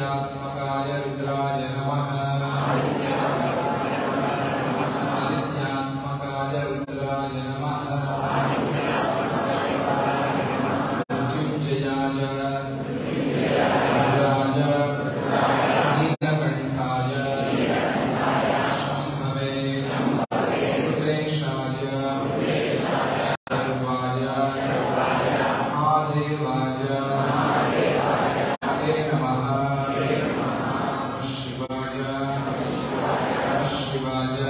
ఆదిత్యాత్మకాయ రుద్రాయ నమః ఆదిత్యాత్మకాయ రుద్రాయ నమః మృత్యుంజయాయ రుద్రాయ నీలకంఠాయ శంభవే రుద్రేశాయ సర్వాయ మహాదేవాయ హరే నమః శివాయ శివాయ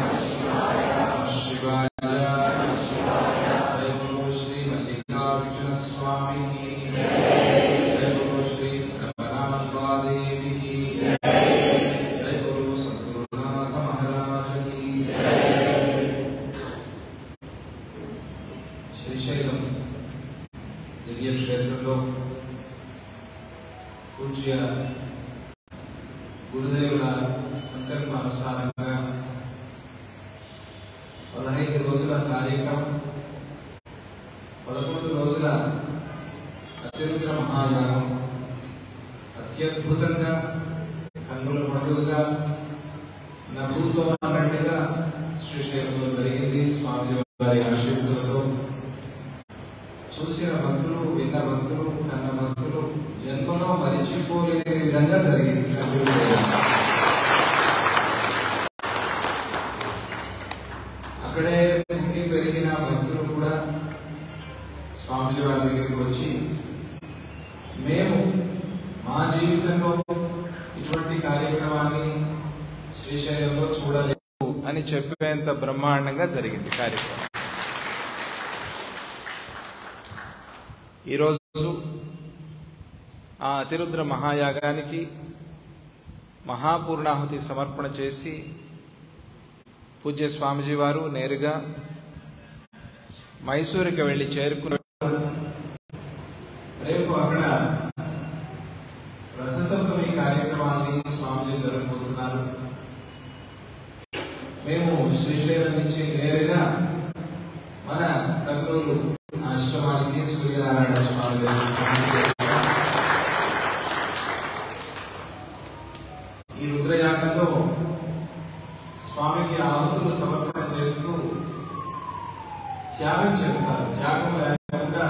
శివాయ జయ గురు శ్రీ మల్లికార్జున స్వామికి జయ గురు శ్రీ బ్రహ్మరాంబాదేవికి జయ గురు సద్గురునాథ మహారాజకి శ్రీశైలం దివ్య క్షేత్రంలో పూజ్య గురుదేవుల సంకల్పానుసారంగా పదహైదు రోజుల కార్యక్రమం పదకొండు రోజుల అత్యుత్తర మహాయాగం అత్యద్భుతంగా కన్నుల పండుగగా నభూతో అన్నట్టుగా శ్రీశైలంలో జరిగింది స్వామి వారి ఆశీస్సులతో చూసిన భక్తులు విన్న భక్తులు కన్న భక్తులు జన్మలో మరిచిపోలేని విధంగా జరిగింది అక్కడే పుట్టి పెరిగిన భక్తులు కూడా స్వామిజీ వారి దగ్గరికి వచ్చి మేము మా జీవితంలో ఇటువంటి కార్యక్రమాన్ని శ్రీశైలంలో చూడలేదు అని చెప్పేంత బ్రహ్మాండంగా జరిగింది కార్యక్రమం ఈరోజు ఆ అతిరుద్ర మహాయాగానికి మహాపూర్ణాహుతి సమర్పణ చేసి పూజ్య స్వామిజీ వారు నేరుగా మైసూరుకి వెళ్ళి చేరుకున్నారు రేపు అక్కడ రథసప్తమి కార్యక్రమాన్ని స్వామిజీ జరగబోతున్నారు మేము శ్రీశైలం నుంచి నేరుగా మన కర్నూలు ఆశ్రమానికి సూర్యనారాయణ స్వామి దగ్గరికి ఈ రుద్రయాగంలో స్వామికి ఆహుతులు సమర్పణ చేస్తూ త్యాగం చెప్తారు త్యాగం లేకుండా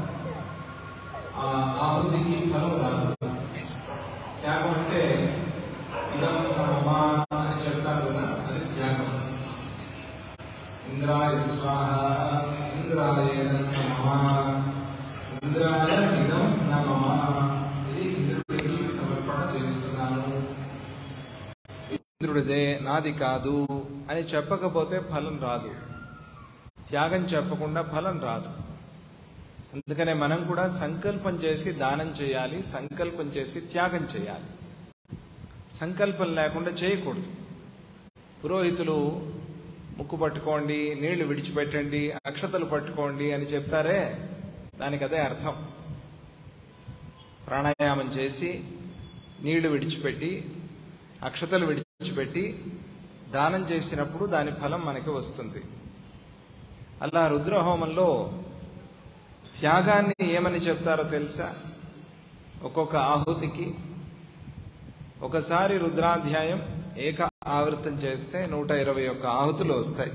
ఆ ఆహుతికి ఫలం రాదు త్యాగం అంటే ఇదం నమమా అని చెప్తారు కదా అది త్యాగం ఇంద్రాయ స్వాహ ఇంద్రాయ నమః ఇంద్రాయ ఇదం నమః ఇది ఇంద్రుడికి సమర్పణ చేస్తున్నాను ఇంద్రుడిదే నాది కాదు అని చెప్పకపోతే ఫలం రాదు త్యాగం చెప్పకుండా ఫలం రాదు అందుకనే మనం కూడా సంకల్పం చేసి దానం చేయాలి సంకల్పం చేసి త్యాగం చేయాలి సంకల్పం లేకుండా చేయకూడదు పురోహితులు ముక్కు పట్టుకోండి నీళ్లు విడిచిపెట్టండి అక్షతలు పట్టుకోండి అని చెప్తారే దానికి అదే అర్థం ప్రాణాయామం చేసి నీళ్లు విడిచిపెట్టి అక్షతలు విడిచిపెట్టి దానం చేసినప్పుడు దాని ఫలం మనకి వస్తుంది అలా రుద్రహోమంలో త్యాగాన్ని ఏమని చెప్తారో తెలుసా ఒక్కొక్క ఆహుతికి ఒకసారి రుద్రాధ్యాయం ఏక ఆవృతం చేస్తే నూట ఇరవై ఒక్క ఆహుతులు వస్తాయి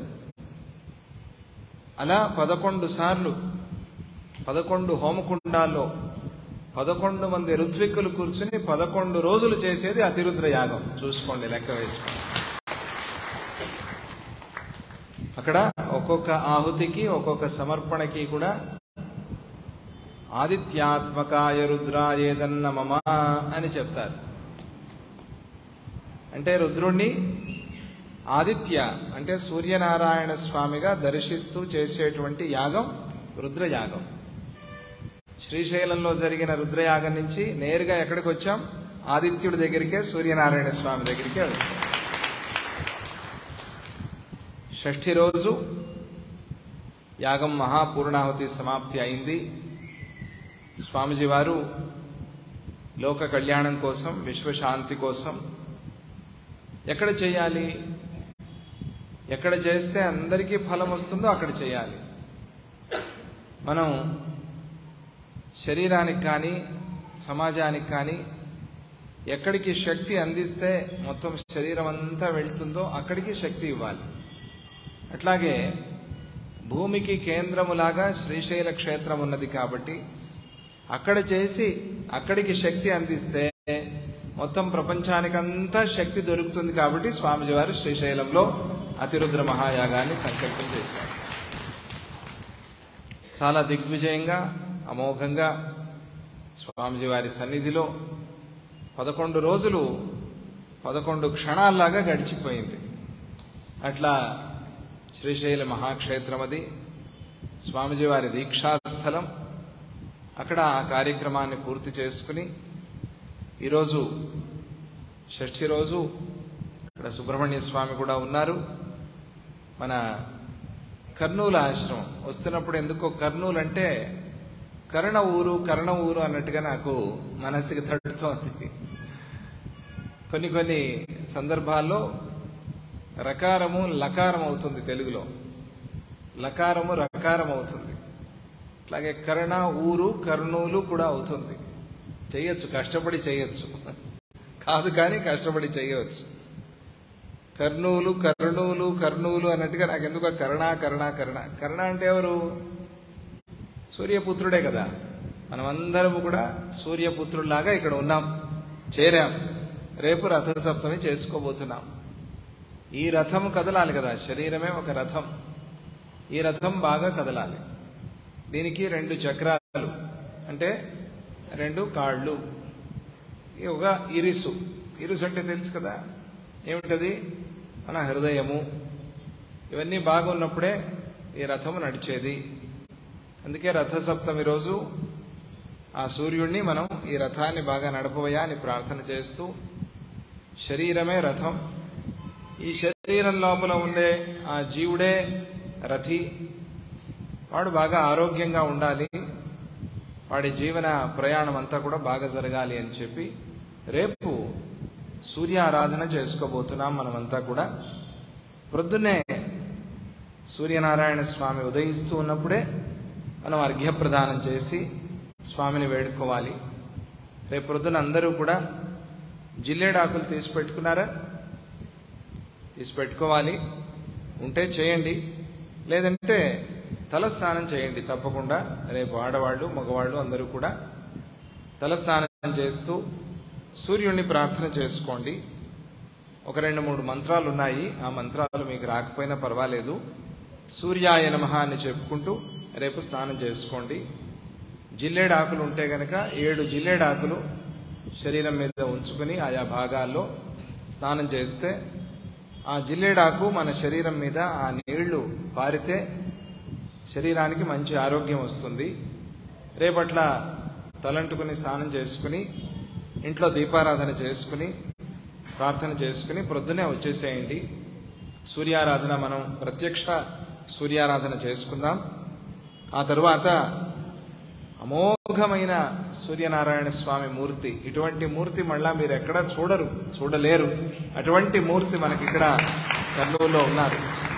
అలా పదకొండు సార్లు పదకొండు హోమకుండాల్లో పదకొండు మంది ఋత్విక్కులు కూర్చుని పదకొండు రోజులు చేసేది అతిరుద్ర యాగం చూసుకోండి లెక్క వేసుకోండి అక్కడ ఒక్కొక్క ఆహుతికి ఒక్కొక్క సమర్పణకి కూడా ఆదిత్యాత్మకాయ రుద్రాయేదన్న మమ అని చెప్తారు అంటే రుద్రుణ్ణి ఆదిత్య అంటే సూర్యనారాయణ స్వామిగా దర్శిస్తూ చేసేటువంటి యాగం రుద్రయాగం శ్రీశైలంలో జరిగిన రుద్రయాగం నుంచి నేరుగా ఎక్కడికి వచ్చాం ఆదిత్యుడి దగ్గరికే సూర్యనారాయణ స్వామి దగ్గరికే వచ్చాం షష్ఠి రోజు యాగం మహాపూర్ణాహుతి సమాప్తి అయింది స్వామిజీ వారు లోక కళ్యాణం కోసం విశ్వశాంతి కోసం ఎక్కడ చేయాలి ఎక్కడ చేస్తే అందరికీ ఫలం వస్తుందో అక్కడ చేయాలి మనం శరీరానికి కానీ సమాజానికి కానీ ఎక్కడికి శక్తి అందిస్తే మొత్తం శరీరం అంతా వెళ్తుందో అక్కడికి శక్తి ఇవ్వాలి అట్లాగే భూమికి కేంద్రములాగా శ్రీశైల క్షేత్రం ఉన్నది కాబట్టి అక్కడ చేసి అక్కడికి శక్తి అందిస్తే మొత్తం ప్రపంచానికంతా శక్తి దొరుకుతుంది కాబట్టి స్వామిజీ వారు శ్రీశైలంలో అతిరుద్ర మహాయాగాన్ని సంకల్పం చేశారు చాలా దిగ్విజయంగా అమోఘంగా స్వామిజీ వారి సన్నిధిలో పదకొండు రోజులు పదకొండు క్షణాల్లాగా గడిచిపోయింది అట్లా శ్రీశైల మహాక్షేత్రం అది స్వామిజీ వారి దీక్షాస్థలం అక్కడ ఆ కార్యక్రమాన్ని పూర్తి చేసుకుని ఈరోజు షష్ఠి రోజు ఇక్కడ సుబ్రహ్మణ్య స్వామి కూడా ఉన్నారు మన కర్నూలు ఆశ్రమం వస్తున్నప్పుడు ఎందుకో కర్నూలు అంటే కర్ణ ఊరు కర్ణ ఊరు అన్నట్టుగా నాకు మనసుకి తడుతోంది కొన్ని కొన్ని సందర్భాల్లో రకారము లకారం అవుతుంది తెలుగులో లకారము రకారం అవుతుంది అట్లాగే కర్ణ ఊరు కర్నూలు కూడా అవుతుంది చేయొచ్చు కష్టపడి చేయొచ్చు కాదు కానీ కష్టపడి చేయవచ్చు కర్నూలు కర్నూలు కర్నూలు అన్నట్టుగా నాకు ఎందుకు కరుణ కరుణ కరుణ కరుణ అంటే ఎవరు సూర్యపుత్రుడే కదా మనమందరం కూడా సూర్యపుత్రుల్లాగా ఇక్కడ ఉన్నాం చేరాం రేపు రథసప్తమి చేసుకోబోతున్నాం ఈ రథం కదలాలి కదా శరీరమే ఒక రథం ఈ రథం బాగా కదలాలి దీనికి రెండు చక్రాలు అంటే రెండు కాళ్ళు ఈ ఒక ఇరుసు ఇరుసు అంటే తెలుసు కదా ఏమిటది మన హృదయము ఇవన్నీ బాగున్నప్పుడే ఈ రథము నడిచేది అందుకే రథసప్తమి రోజు ఆ సూర్యుడిని మనం ఈ రథాన్ని బాగా నడపవయా అని ప్రార్థన చేస్తూ శరీరమే రథం ఈ శరీరం లోపల ఉండే ఆ జీవుడే రథి వాడు బాగా ఆరోగ్యంగా ఉండాలి వాడి జీవన ప్రయాణం అంతా కూడా బాగా జరగాలి అని చెప్పి రేపు సూర్యారాధన చేసుకోబోతున్నాం మనమంతా కూడా ప్రొద్దున్నే సూర్యనారాయణ స్వామి ఉదయిస్తూ ఉన్నప్పుడే మనం అర్ఘ్యప్రదానం చేసి స్వామిని వేడుకోవాలి రేపు ప్రొద్దున అందరూ కూడా జిల్లేడాకులు తీసి పెట్టుకున్నారా తీసి పెట్టుకోవాలి ఉంటే చేయండి లేదంటే తల స్నానం చేయండి తప్పకుండా రేపు ఆడవాళ్ళు మగవాళ్ళు అందరూ కూడా తల స్నానం చేస్తూ సూర్యుడిని ప్రార్థన చేసుకోండి ఒక రెండు మూడు మంత్రాలు ఉన్నాయి ఆ మంత్రాలు మీకు రాకపోయినా పర్వాలేదు సూర్యాయ నమః అని చెప్పుకుంటూ రేపు స్నానం చేసుకోండి జిల్లేడాకులు ఉంటే గనక ఏడు జిల్లేడాకులు శరీరం మీద ఉంచుకుని ఆయా భాగాల్లో స్నానం చేస్తే ఆ జిల్లేడాకు మన శరీరం మీద ఆ నీళ్లు పారితే శరీరానికి మంచి ఆరోగ్యం వస్తుంది రేపట్ల తలంటుకుని స్నానం చేసుకుని ఇంట్లో దీపారాధన చేసుకుని ప్రార్థన చేసుకుని ప్రొద్దునే వచ్చేసేయండి సూర్యారాధన మనం ప్రత్యక్ష సూర్యారాధన చేసుకుందాం ఆ తరువాత అమోఘమైన సూర్యనారాయణ స్వామి మూర్తి ఇటువంటి మూర్తి మళ్ళా మీరు ఎక్కడ చూడరు చూడలేరు అటువంటి మూర్తి మనకి ఇక్కడ కర్నూలులో ఉన్నారు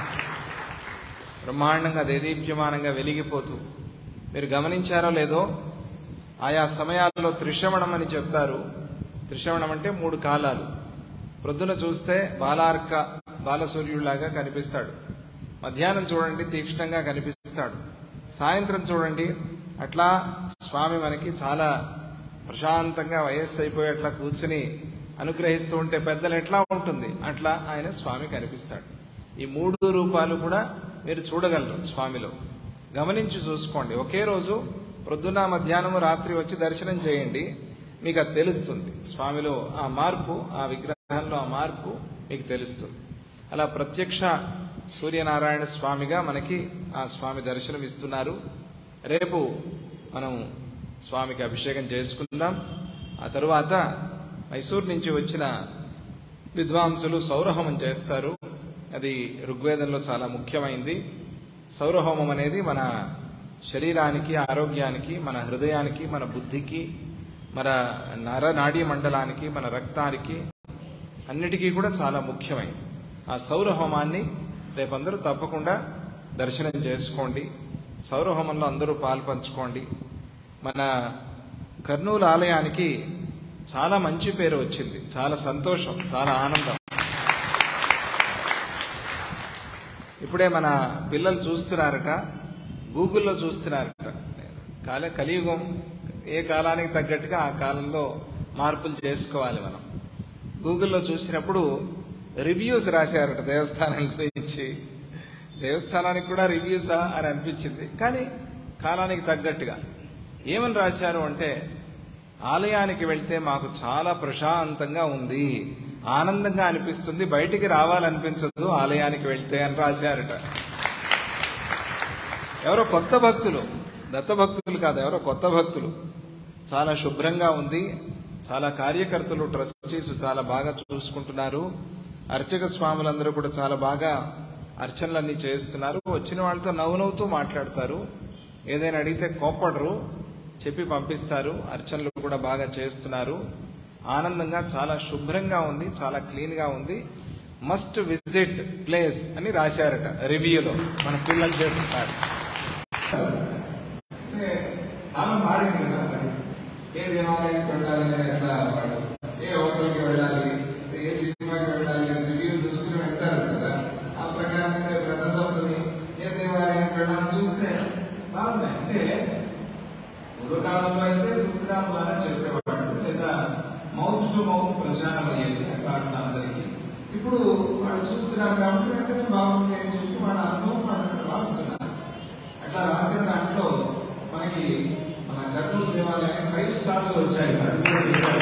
బ్రహ్మాండంగా దేదీప్యమానంగా వెలిగిపోతూ మీరు గమనించారో లేదో ఆయా సమయాల్లో త్రిశ్రవణం అని చెప్తారు త్రిశ్రవణం అంటే మూడు కాలాలు ప్రొద్దున చూస్తే బాలార్క బాలసూర్యుడిలాగా కనిపిస్తాడు మధ్యాహ్నం చూడండి తీక్ష్ణంగా కనిపిస్తాడు సాయంత్రం చూడండి అట్లా స్వామి మనకి చాలా ప్రశాంతంగా వయస్సు అయిపోయి అట్లా కూర్చుని అనుగ్రహిస్తూ ఉంటే పెద్దలు ఎట్లా ఉంటుంది అట్లా ఆయన స్వామి కనిపిస్తాడు ఈ మూడు రూపాలు కూడా మీరు చూడగలరు స్వామిలో గమనించి చూసుకోండి ఒకే రోజు ప్రొద్దున మధ్యాహ్నము రాత్రి వచ్చి దర్శనం చేయండి మీకు అది తెలుస్తుంది స్వామిలో ఆ మార్పు ఆ విగ్రహంలో ఆ మార్పు మీకు తెలుస్తుంది అలా ప్రత్యక్ష సూర్యనారాయణ స్వామిగా మనకి ఆ స్వామి దర్శనం ఇస్తున్నారు రేపు మనం స్వామికి అభిషేకం చేసుకుందాం ఆ తరువాత మైసూర్ నుంచి వచ్చిన విద్వాంసులు సౌరహోమం చేస్తారు అది ఋగ్వేదంలో చాలా ముఖ్యమైంది సౌరహోమం అనేది మన శరీరానికి ఆరోగ్యానికి మన హృదయానికి మన బుద్ధికి మన నర నాడీ మండలానికి మన రక్తానికి అన్నిటికీ కూడా చాలా ముఖ్యమైనది ఆ సౌరహోమాన్ని రేపందరూ తప్పకుండా దర్శనం చేసుకోండి సౌరహోమంలో అందరూ పాలు పంచుకోండి మన కర్నూలు ఆలయానికి చాలా మంచి పేరు వచ్చింది చాలా సంతోషం చాలా ఆనందం ఇప్పుడే మన పిల్లలు చూస్తున్నారట గూగుల్లో చూస్తున్నారట కాలే కలియుగం ఏ కాలానికి తగ్గట్టుగా ఆ కాలంలో మార్పులు చేసుకోవాలి మనం గూగుల్లో చూసినప్పుడు రివ్యూస్ రాశారట దేవస్థానం గురించి దేవస్థానానికి కూడా రివ్యూసా అని అనిపించింది కానీ కాలానికి తగ్గట్టుగా ఏమని రాశారు అంటే ఆలయానికి వెళ్తే మాకు చాలా ప్రశాంతంగా ఉంది ఆనందంగా అనిపిస్తుంది బయటికి రావాలనిపించదు ఆలయానికి వెళ్తే అని రాశారట ఎవరో కొత్త భక్తులు దత్త భక్తులు కాదు ఎవరో కొత్త భక్తులు చాలా శుభ్రంగా ఉంది చాలా కార్యకర్తలు ట్రస్టీస్ చాలా బాగా చూసుకుంటున్నారు అర్చక స్వాములందరూ కూడా చాలా బాగా అర్చనలన్నీ చేస్తున్నారు వచ్చిన వాళ్ళతో నవ్వు నవ్వుతూ మాట్లాడతారు ఏదైనా అడిగితే కోప్పడరు చెప్పి పంపిస్తారు అర్చనలు కూడా బాగా చేస్తున్నారు ఆనందంగా చాలా శుభ్రంగా ఉంది చాలా క్లీన్ గా ఉంది మస్ట్ విజిట్ ప్లేస్ అని రాశారట రివ్యూలో మన పిల్లలు చెప్తున్నారు అంటే కాలం మారింది కదా మరి. ఏ దేవాలయానికి వెళ్ళాలి అని ఎట్లా వాడు ఏ హోటల్కి వెళ్ళాలి ఏ సినిమాకి వెళ్ళాలి అని రివ్యూ చూసుకుని వెళ్తారు కదా ఆ ప్రకారంగా రేపు రథ సప్తమి ఏ దేవాలయానికి వెళ్ళాలని చూస్తే బాగున్నాయి అంటే పూర్వకాలంలో అయితే పుస్తకాల ద్వారా చెప్పేవాళ్ళు లేదా మౌత్ టు మౌత్ ప్రచారం అయ్యేది అట్లా అట్లా అందరికీ ఇప్పుడు వాళ్ళు చూస్తున్నారు కాబట్టి వెంటనే బాగుంది అని చెప్పి వాళ్ళ అనుభవం వాళ్ళు అక్కడ రాస్తున్నారు అట్లా రాసిన దాంట్లో మనకి మన కర్నూలు దేవాలయం ఫైవ్ స్టార్స్ వచ్చాయి అది కూడా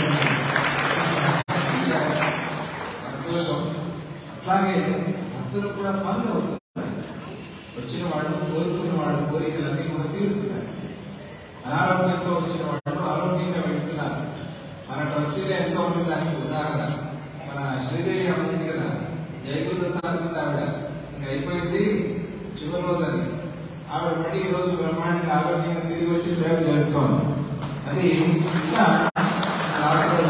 మీకు సంతోషం అట్లాగే భక్తులు కూడా పనులు అవుతున్నారు వచ్చిన వాళ్ళు కోరుకున్న వాళ్ళ కోరికలన్నీ కూడా తీరుతున్నాయి అనారోగ్యంతో వచ్చిన వాళ్ళు ఆరోగ్యంగా వెళ్తున్నారు మన ట్రస్టీలో ఎంతో ఉంది దానికి ఉదాహరణ మన శ్రీదేవి అమ్మ ఉంది కదా జయగురుదత్త అనుకుంది ఆవిడ ఇంకా అయిపోయింది చివరి రోజు అని ఆవిడ మళ్ళీ ఈ రోజు బ్రహ్మాండంగా ఆరోగ్యంగా తిరిగి వచ్చి సేవ చేస్తోంది అది ఇంకా రావడం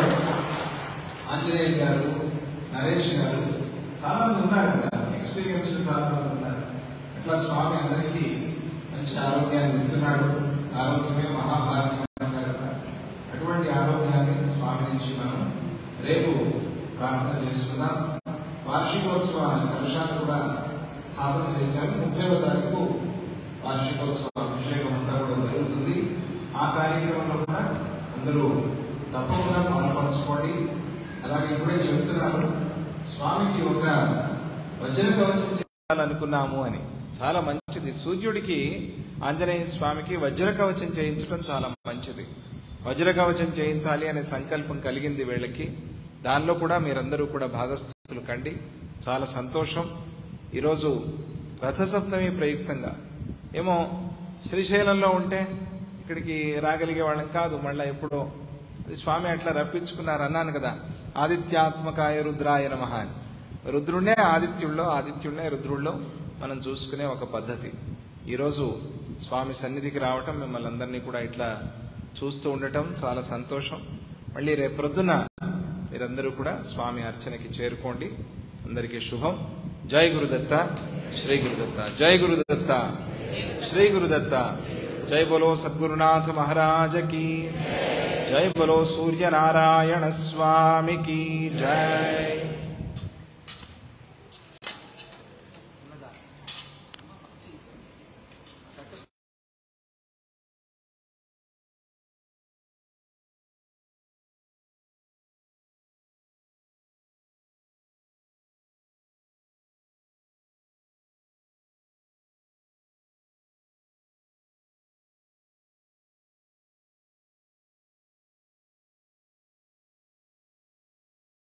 ఆంజనేయ గారు నరేష్ గారు చాలా మంది ఉన్నారు కదా ఎక్స్పీరియన్స్ చాలా మంది ఉన్నారు అట్లా స్వామి అందరికీ మంచి ఆరోగ్యాన్ని ఇస్తున్నాడు ఆరోగ్యమే మహాభాగ్యం అంటారు కదా అటువంటి ఆరోగ్యాన్ని స్వామి నుంచి మనం రేపు ప్రార్థన చేసుకుందాం వార్షికోత్సవ కలశాన్ని కూడా స్థాపన చేశారు ముప్పైవ తారీఖు వార్షికోత్సవ అభిషేకం అంతా కూడా జరుగుతుంది ఆ కార్యక్రమంలో కూడా అందరూ తప్పకుండా పాల్పంచుకోండి అలాగే ఇప్పుడే చెబుతున్నారు స్వామికి ఒక వజ్ర కవచం చేయాలనుకున్నాము అని చాలా మంచిది సూర్యుడికి ఆంజనేయ స్వామికి వజ్ర కవచం చేయించడం చాలా మంచిది వజ్ర కవచం చేయించాలి అనే సంకల్పం కలిగింది వీళ్ళకి దానిలో కూడా మీరందరూ కూడా భాగస్థులు కండి చాలా సంతోషం ఈరోజు రథసప్తమి ప్రయుక్తంగా ఏమో శ్రీశైలంలో ఉంటే ఇక్కడికి రాగలిగే వాళ్ళం కాదు మళ్ళా ఎప్పుడో అది స్వామి అట్లా రప్పించుకున్నారు అన్నాను కదా ఆదిత్యాత్మకాయ రుద్రాయ నమః అని రుద్రుడే ఆదిత్యుల్లో ఆదిత్యుడే రుద్రుల్లో మనం చూసుకునే ఒక పద్ధతి ఈరోజు స్వామి సన్నిధికి రావటం మిమ్మల్ని అందరినీ కూడా ఇట్లా చూస్తూ ఉండటం చాలా సంతోషం మళ్ళీ రేపు ప్రొద్దున మీరందరూ కూడా స్వామి అర్చనకి చేరుకోండి అందరికీ శుభం జై గురుదత్త శ్రీ గురుదత్త జై గురుదత్త శ్రీ గురుదత్త జై బోలో సద్గురునాథ మహారాజ की जय बोलो सूर्य नारायण स्वामी की जय